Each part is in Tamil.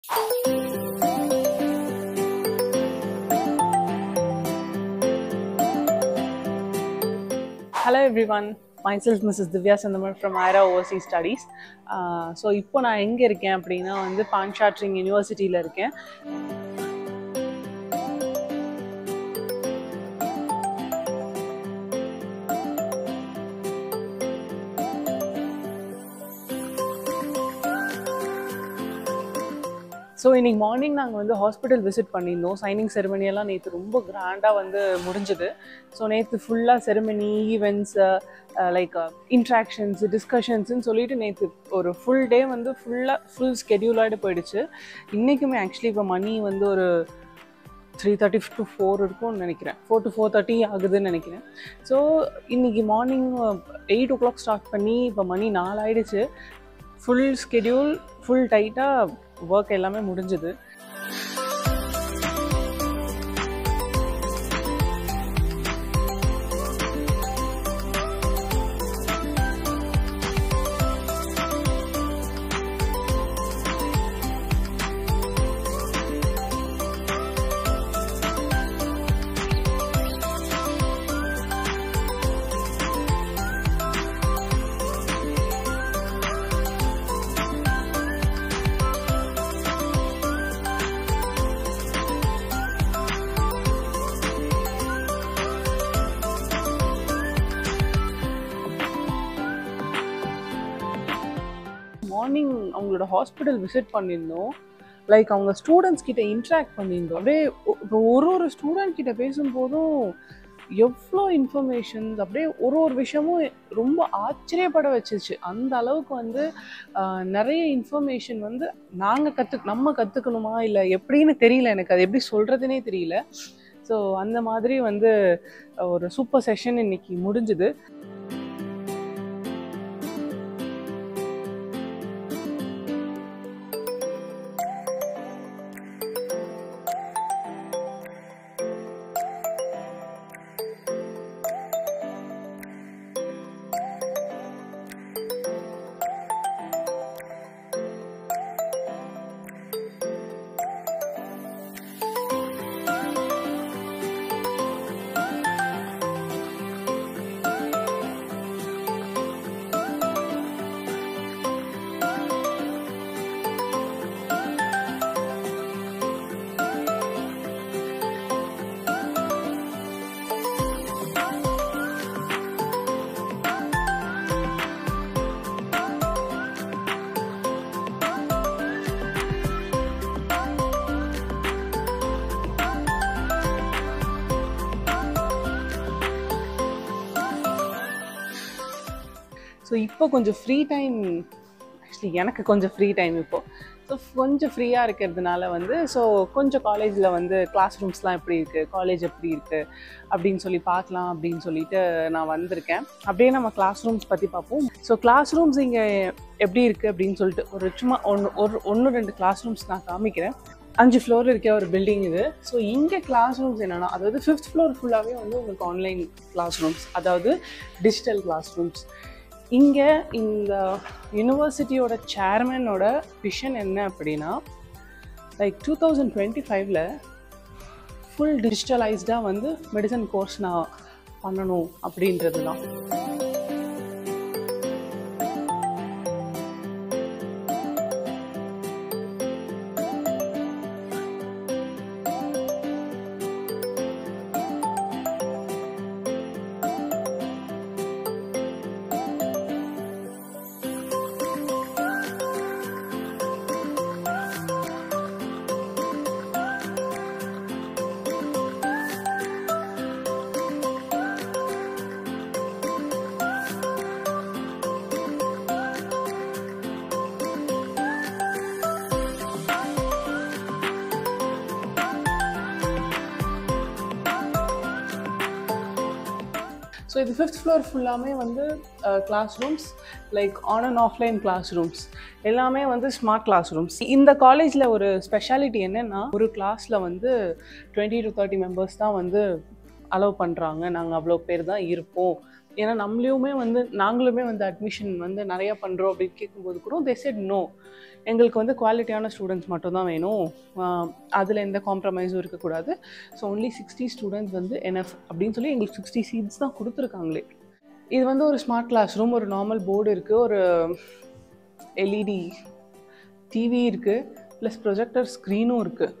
hello everyone myself Mrs திவ்யா சந்தமர் from Aira overseas studies so இப்போ நான் எங்கே இருக்கேன் அப்படின்னா வந்து பான்ஷாட்ரிங் யூனிவர்சிட்டியில் இருக்கேன் ஸோ இன்னைக்கு மார்னிங் நாங்கள் வந்து ஹாஸ்பிட்டல் விசிட் பண்ணியிருந்தோம் சைனிங் செரிமனியெல்லாம் நேற்று ரொம்ப கிராண்டாக வந்து முடிஞ்சுது ஸோ நேற்று ஃபுல்லாக செரிமனி ஈவெண்ட்ஸ் லைக் இன்ட்ராக்ஷன்ஸ் டிஸ்கஷன்ஸ்னு சொல்லிட்டு நேற்று ஒரு ஃபுல் டே வந்து ஃபுல்லாக ஃபுல் ஸ்கெடியூலாகிட்டு போயிடுச்சு இன்றைக்குமே ஆக்சுவலி இப்போ மணி வந்து ஒரு த்ரீ தேர்ட்டி டு ஃபோர் இருக்கும்னு நினைக்கிறேன் ஃபோர் டு ஃபோர் தேர்ட்டி ஆகுதுன்னு நினைக்கிறேன் ஸோ இன்றைக்கி morning eight o'clock start பண்ணி இப்போ மணி நாலு ஆயிடுச்சு ஃபுல் ஸ்கெடியூல் ஃபுல் டைட்டாக ஒர்க் எல்லாமே முடிஞ்சுது மார்னிங் அவங்களோட ஹாஸ்பிட்டல் விசிட் பண்ணியிருந்தோம் லைக் அவங்க ஸ்டூடெண்ட்ஸ் கிட்ட இன்ட்ராக்ட் பண்ணியிருந்தோம் அப்படியே ஒ- இப்போ ஒரு ஒரு ஸ்டூடெண்ட் கிட்ட பேசும்போதும் எவ்வளோ இன்ஃபர்மேஷன்ஸ் அப்படியே ஒரு ஒரு விஷயமும் ரொம்ப ஆச்சரியப்பட வச்சிருச்சு அந்த அளவுக்கு வந்து ஆஹ், நிறைய இன்ஃபர்மேஷன் வந்து நாங்கள் கற்று நம்ம கற்றுக்கணுமா இல்லை எப்படின்னு தெரியல எனக்கு அது எப்படி சொல்கிறதுனே தெரியல ஸோ அந்த மாதிரி வந்து ஒரு சூப்பர் செஷன் இன்னைக்கு முடிஞ்சுது ஸோ இப்போ கொஞ்சம் ஃப்ரீ டைம் ஆக்சுவலி எனக்கு கொஞ்சம் ஃப்ரீ டைம் இப்போ ஸோ கொஞ்சம் ஃப்ரீயாக இருக்கிறதுனால வந்து ஸோ கொஞ்சம் காலேஜில் வந்து கிளாஸ் ரூம்ஸ்லாம் எப்படி இருக்குது காலேஜ் எப்படி இருக்குது அப்படின்னு சொல்லி பார்க்கலாம் அப்படின்னு சொல்லிட்டு நான் வந்திருக்கேன் அப்படியே நம்ம கிளாஸ் ரூம்ஸ் பற்றி பார்ப்போம் ஸோ கிளாஸ் ரூம்ஸ் இங்கே எப்படி இருக்குது அப்படின்னு சொல்லிட்டு ஒரு சும்மா ஒன்று ஒரு ஒன்று ரெண்டு கிளாஸ் ரூம்ஸ் நான் காமிக்கிறேன் அஞ்சு ஃப்ளோர் இருக்க ஒரு பில்டிங் இது ஸோ இங்கே கிளாஸ் ரூம்ஸ் என்னென்னா அதாவது ஃபிஃப்த் ஃப்ளோர் ஃபுல்லாகவே வந்து உங்களுக்கு ஆன்லைன் கிளாஸ் ரூம்ஸ் அதாவது டிஜிட்டல் கிளாஸ் ரூம்ஸ் இங்கே இந்த யூனிவர்சிட்டியோட சேர்மனோட விஷன் என்ன அப்படின்னா லைக் டூ தௌசண்ட் டுவெண்ட்டி ஃபைவ்ல ஃபுல் டிஜிட்டலைஸ்டாக வந்து மெடிசன் கோர்ஸ் நான் பண்ணணும் அப்படின்றது தான் ஸோ இது ஃபிஃப்த் ஃப்ளோர் ஃபுல்லாமே வந்து classrooms like on and offline classrooms எல்லாமே வந்து ஸ்மார்ட் கிளாஸ் ரூம்ஸ் இந்த காலேஜில் ஒரு ஸ்பெஷாலிட்டி என்னென்னா ஒரு கிளாஸில் வந்து டுவெண்ட்டி டு தேர்ட்டி மெம்பர்ஸ் தான் வந்து அலோவ் பண்ணுறாங்க நாங்கள் அவ்வளோ பேர் தான் இருப்போம் ஏன்னா நம்மளையுமே வந்து நாங்களுமே வந்து அட்மிஷன் வந்து நிறையா பண்ணுறோம் அப்படின்னு கேட்கும்போது கூட தே செட் நோ எங்களுக்கு வந்து குவாலிட்டியான ஸ்டூடெண்ட்ஸ் மட்டும்தான் வேணும் அதில் எந்த காம்ப்ரமைஸும் இருக்கக்கூடாது ஸோ ஒன்லி சிக்ஸ்டி ஸ்டூடெண்ட்ஸ் வந்து என்எஃப் அப்படின்னு சொல்லி எங்களுக்கு சிக்ஸ்டி சீட்ஸ் தான் கொடுத்துருக்காங்களே இது வந்து ஒரு ஸ்மார்ட் கிளாஸ் ரூம் ஒரு நார்மல் போர்டு இருக்குது ஒரு எல்இடி டிவி இருக்குது ப்ளஸ் ப்ரொஜெக்டர் ஸ்க்ரீனும் இருக்குது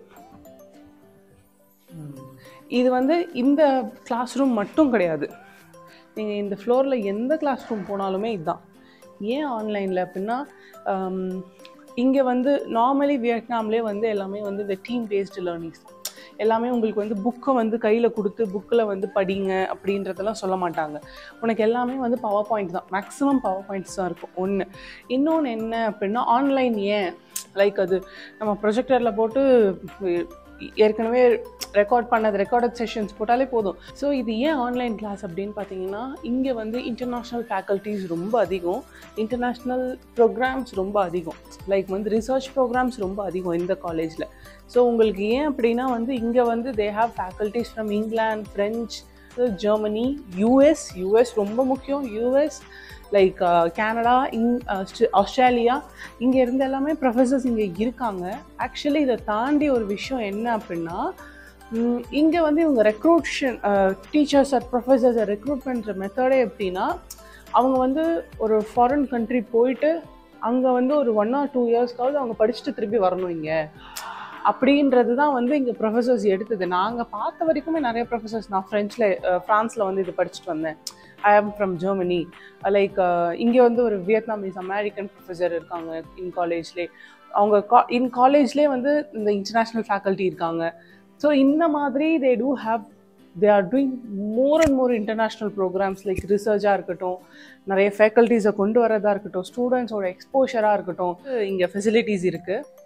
இது வந்து இந்த கிளாஸ் ரூம் மட்டும் கிடையாது நீங்கள் இந்த ஃப்ளோரில் எந்த கிளாஸ் ரூம் போனாலுமே இதுதான் ஏன் ஆன்லைனில் அப்படின்னா இங்கே வந்து நார்மலி வியட்நாம்லேயே வந்து எல்லாமே வந்து இந்த டீம் பேஸ்டு லேர்னிங்ஸ் எல்லாமே உங்களுக்கு வந்து புக்கை வந்து கையில் கொடுத்து புக்கில் வந்து படிங்க அப்படின்றதெல்லாம் சொல்ல மாட்டாங்க உனக்கு எல்லாமே வந்து பவர் பாயிண்ட் தான் மேக்ஸிமம் பவர் பாயிண்ட்ஸ் தான் இருக்கும் ஒன்று இன்னொன்று என்ன அப்படின்னா ஆன்லைன் ஏன் லைக் அது நம்ம ப்ரொஜெக்டரில் போட்டு ஏற்கனவே ரெக்கார்ட் பண்ணது ரெக்கார்டட் செஷன்ஸ் போட்டாலே போதும் ஸோ இது ஏன் ஆன்லைன் கிளாஸ் அப்படின்னு பார்த்தீங்கன்னா இங்கே வந்து இன்டர்நேஷ்னல் ஃபேக்கல்ட்டிஸ் ரொம்ப அதிகம் இன்டர்நேஷ்னல் ப்ரோக்ராம்ஸ் ரொம்ப அதிகம் லைக் வந்து ரிசர்ச் ப்ரோக்ராம்ஸ் ரொம்ப அதிகம் இந்த காலேஜில் ஸோ உங்களுக்கு ஏன் அப்படின்னா வந்து இங்கே வந்து they have faculties from England French Germany US US ரொம்ப முக்கியம் யூஎஸ் லைக் கனடா இங் ஆஸ்திரேலியா இங்கே இருந்த எல்லாமே ப்ரொஃபஸர்ஸ் இங்கே இருக்காங்க ஆக்சுவலி இதை தாண்டி ஒரு விஷயம் என்ன அப்படின்னா இங்கே வந்து இவங்க ரெக்ரூட்ஷன் டீச்சர்ஸ் ஆர் ப்ரொஃபஸர்ஸை ரெக்ரூட் பண்ணுற மெத்தடே எப்படின்னா அவங்க வந்து ஒரு ஃபாரின் கண்ட்ரி போயிட்டு அங்கே வந்து ஒரு ஒன் ஆர் டூ இயர்ஸ்க்காவது அவங்க படிச்சுட்டு திரும்பி வரணும் இங்கே அப்படின்றது தான் வந்து இங்கே ப்ரொஃபஸர்ஸ் எடுத்தது நாங்கள் பார்த்த வரைக்குமே நிறைய ப்ரொஃபஸர்ஸ் நான் ஃப்ரெஞ்சில் ஃப்ரான்ஸில் வந்து இது படிச்சுட்டு வந்தேன் ஐ ஆம் ஃப்ரம் ஜெர்மனி லைக் இங்கே வந்து ஒரு வியட்நாமீஸ் அமெரிக்கன் ப்ரொஃபஸர் இருக்காங்க இன் காலேஜ்லே அவங்க கா இன் காலேஜ்லேயே வந்து இந்த இன்டர்நேஷ்னல் ஃபேக்கல்ட்டி இருக்காங்க ஸோ இந்த மாதிரி they do have they are doing more and more international programmes like ரிசர்ச்சாக இருக்கட்டும் நிறைய ஃபேக்கல்ட்டிஸை கொண்டு வரதா இருக்கட்டும் ஸ்டூடெண்ட்ஸோட எக்ஸ்போஷராக இருக்கட்டும் இங்கே ஃபெசிலிட்டிஸ் இருக்குது